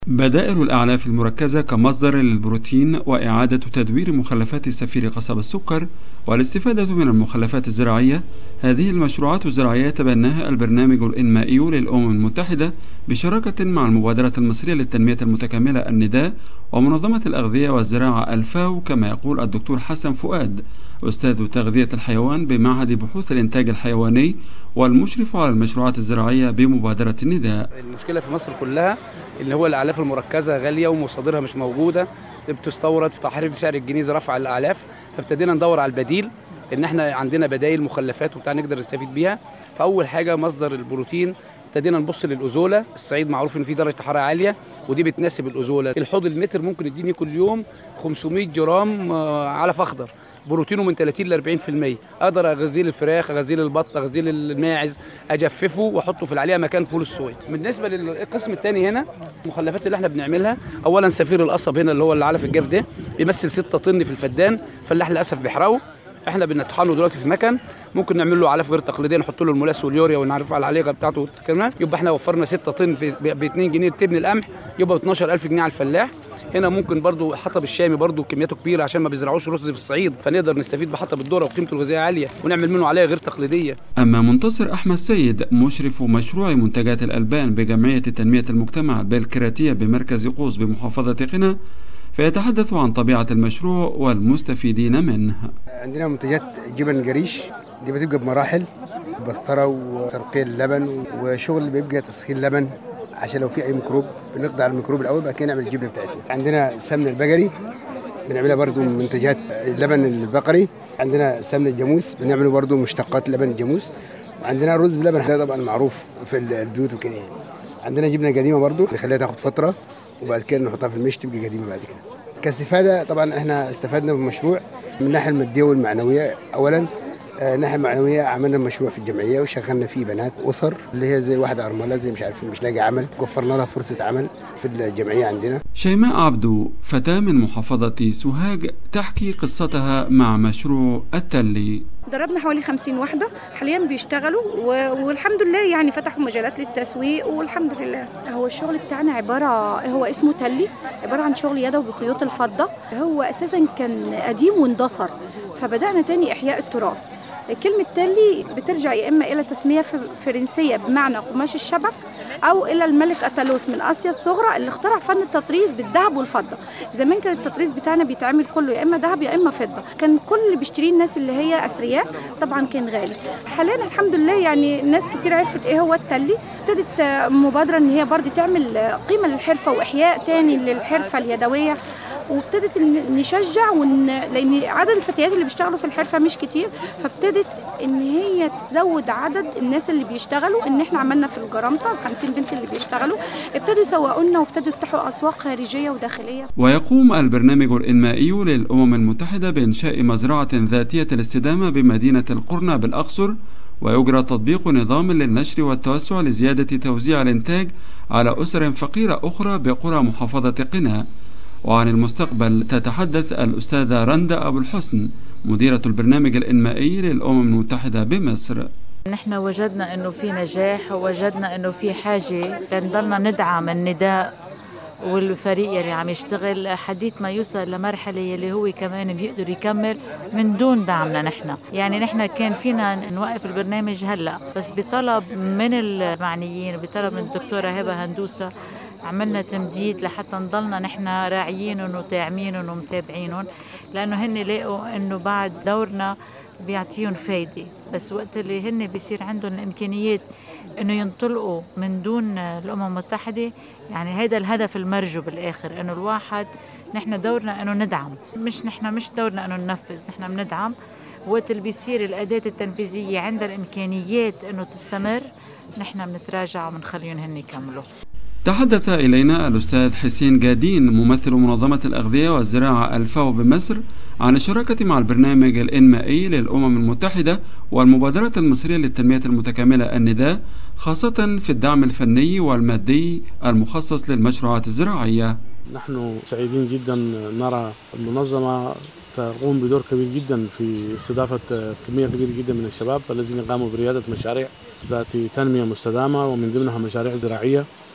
بدائل الأعلاف المركزة كمصدر للبروتين وإعادة تدوير مخلفات سفير قصب السكر والاستفادة من المخلفات الزراعية هذه المشروعات الزراعية تبناها البرنامج الإنمائي للأمم المتحدة بشراكة مع المبادرة المصرية للتنمية المتكاملة النداء ومنظمة الأغذية والزراعة الفاو كما يقول الدكتور حسن فؤاد أستاذ تغذية الحيوان بمعهد بحوث الإنتاج الحيواني والمشرف على المشروعات الزراعية بمبادرة النداء المشكلة في مصر كلها اللي هو الأعلاف المركزة غالية ومصادرها مش موجودة بتستورد في تحرير سعر الجنيه رفع الأعلاف فابتدينا ندور على البديل إن احنا عندنا بدايل مخلفات وبتاع نقدر نستفيد بيها فأول حاجة مصدر البروتين ابتدينا نبص للأزولة الصعيد معروف إن فيه درجة حرارة عالية ودي بتناسب الأزولة الحوض المتر ممكن يديني كل يوم 500 جرام علف أخضر بروتينه من 30 ل 40% اقدر اغذيه للفراخ اغذيه للبط اغذيه للماعز اجففه واحطه في العليقه مكان فول الصويا بالنسبه للقسم الثاني هنا المخلفات اللي احنا بنعملها اولا سفير القصب هنا اللي هو العلف الجاف ده بيمثل 6 طن في الفدان فلاح للاسف بيحرقه احنا بنطحنه دلوقتي في مكن ممكن نعمل له علف غير تقليديه نحط له الملاس واليوريا ونعرف على العليقه بتاعته كمان يبقى احنا وفرنا 6 طن ب 2 جنيه تبني القمح يبقى ب 12000 جنيه على الفلاح هنا ممكن برضو حطب الشامي برضو كمياته كبيره عشان ما بيزرعوش رز في الصعيد فنقدر نستفيد بحطب الذره وقيمته الغذائيه عاليه ونعمل منه عليه غير تقليديه اما منتصر احمد سيد مشرف مشروع منتجات الالبان بجمعيه تنميه المجتمع بالكراتيه بمركز قوس بمحافظه قنا فيتحدث عن طبيعة المشروع والمستفيدين منه عندنا منتجات جبن قريش دي بتبقى بمراحل بسطرة وترقية اللبن وشغل بيبقى تسخين لبن عشان لو في اي ميكروب بنقضي على الميكروب الاول بعد كده نعمل الجبنه بتاعتنا عندنا سمن البقري بنعملها برضو من منتجات اللبن البقري عندنا سمن الجاموس بنعمله برضو مشتقات لبن الجاموس وعندنا رز بلبن ده طبعا معروف في البيوت وكده عندنا جبنه قديمه برضو نخليها تاخد فتره وبعد كده نحطها في المش تبقى قديمه بعد كده كاستفاده طبعا احنا استفدنا من المشروع من الناحيه الماديه والمعنويه اولا الناحيه المعنويه عملنا مشروع في الجمعيه وشغلنا فيه بنات اسر اللي هي زي واحده ارمله زي مش عارفين مش لاقي عمل وفرنا لها فرصه عمل في الجمعيه عندنا شيماء عبدو فتاه من محافظه سوهاج تحكي قصتها مع مشروع التلي دربنا حوالي 50 واحده حاليا بيشتغلوا والحمد لله يعني فتحوا مجالات للتسويق والحمد لله هو الشغل بتاعنا عباره هو اسمه تلي عباره عن شغل يدوي بخيوط الفضه هو اساسا كان قديم واندثر فبدانا تاني احياء التراث كلمة تلي بترجع يا إما إلى تسمية فرنسية بمعنى قماش الشبك أو إلى الملك أتالوس من آسيا الصغرى اللي اخترع فن التطريز بالذهب والفضة زمان كان التطريز بتاعنا بيتعمل كله يا إما ذهب يا إما فضة كان كل اللي بيشتريه الناس اللي هي أثرياء طبعا كان غالي حاليا الحمد لله يعني ناس كتير عرفت إيه هو التلي ابتدت مبادرة إن هي برضه تعمل قيمة للحرفة وإحياء تاني للحرفة اليدوية وابتدت نشجع ون... لان عدد الفتيات اللي بيشتغلوا في الحرفه مش كتير فابتدت ان هي تزود عدد الناس اللي بيشتغلوا ان احنا عملنا في الجرامطه 50 بنت اللي بيشتغلوا ابتدوا يسوقوا لنا وابتدوا يفتحوا اسواق خارجيه وداخليه ويقوم البرنامج الانمائي للامم المتحده بانشاء مزرعه ذاتيه الاستدامه بمدينه القرنه بالاقصر ويجرى تطبيق نظام للنشر والتوسع لزياده توزيع الانتاج على اسر فقيره اخرى بقرى محافظه قنا وعن المستقبل تتحدث الأستاذة رندا أبو الحسن مديرة البرنامج الإنمائي للأمم المتحدة بمصر نحن وجدنا انه في نجاح ووجدنا انه في حاجه لنضلنا ندعم النداء والفريق يلي عم يشتغل حديث ما يوصل لمرحلة يلي هو كمان بيقدر يكمل من دون دعمنا نحن يعني نحن كان فينا نوقف البرنامج هلأ بس بطلب من المعنيين بطلب من الدكتورة هبة هندوسة عملنا تمديد لحتى نضلنا نحن راعيينهم وتاعمينهم ومتابعينهم لانه هن لقوا انه بعد دورنا بيعطيهم فايدة بس وقت اللي هن بيصير عندهم الإمكانيات إنه ينطلقوا من دون الأمم المتحدة يعني هذا الهدف المرجو بالآخر إنه الواحد نحن دورنا إنه ندعم مش نحن مش دورنا إنه ننفذ نحن بندعم وقت اللي بيصير الأداة التنفيذية عندها الإمكانيات إنه تستمر نحن بنتراجع وبنخليهم هن يكملوا تحدث إلينا الأستاذ حسين جادين ممثل منظمة الأغذية والزراعة الفاو بمصر عن الشراكة مع البرنامج الإنمائي للأمم المتحدة والمبادرة المصرية للتنمية المتكاملة النداء خاصة في الدعم الفني والمادي المخصص للمشروعات الزراعية نحن سعيدين جدا نرى المنظمة تقوم بدور كبير جدا في استضافة كمية كبيرة جدا من الشباب الذين قاموا بريادة مشاريع ذات تنمية مستدامة ومن ضمنها مشاريع زراعية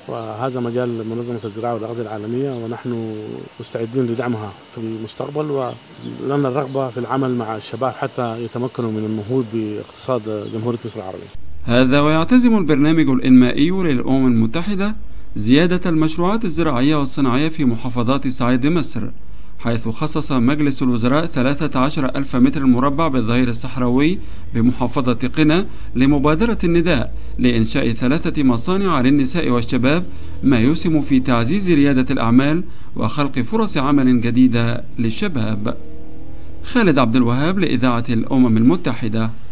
وهذا مجال منظمة الزراعة والأغذية العالمية ونحن مستعدين لدعمها في المستقبل ولنا الرغبة في العمل مع الشباب حتى يتمكنوا من النهوض باقتصاد جمهورية مصر العربية هذا ويعتزم البرنامج الإنمائي للأمم المتحدة زيادة المشروعات الزراعية والصناعية في محافظات صعيد مصر حيث خصص مجلس الوزراء 13 ألف متر مربع بالظهير الصحراوي بمحافظة قنا لمبادرة النداء لإنشاء ثلاثة مصانع للنساء والشباب ما يسهم في تعزيز ريادة الأعمال وخلق فرص عمل جديدة للشباب خالد عبد الوهاب لإذاعة الأمم المتحدة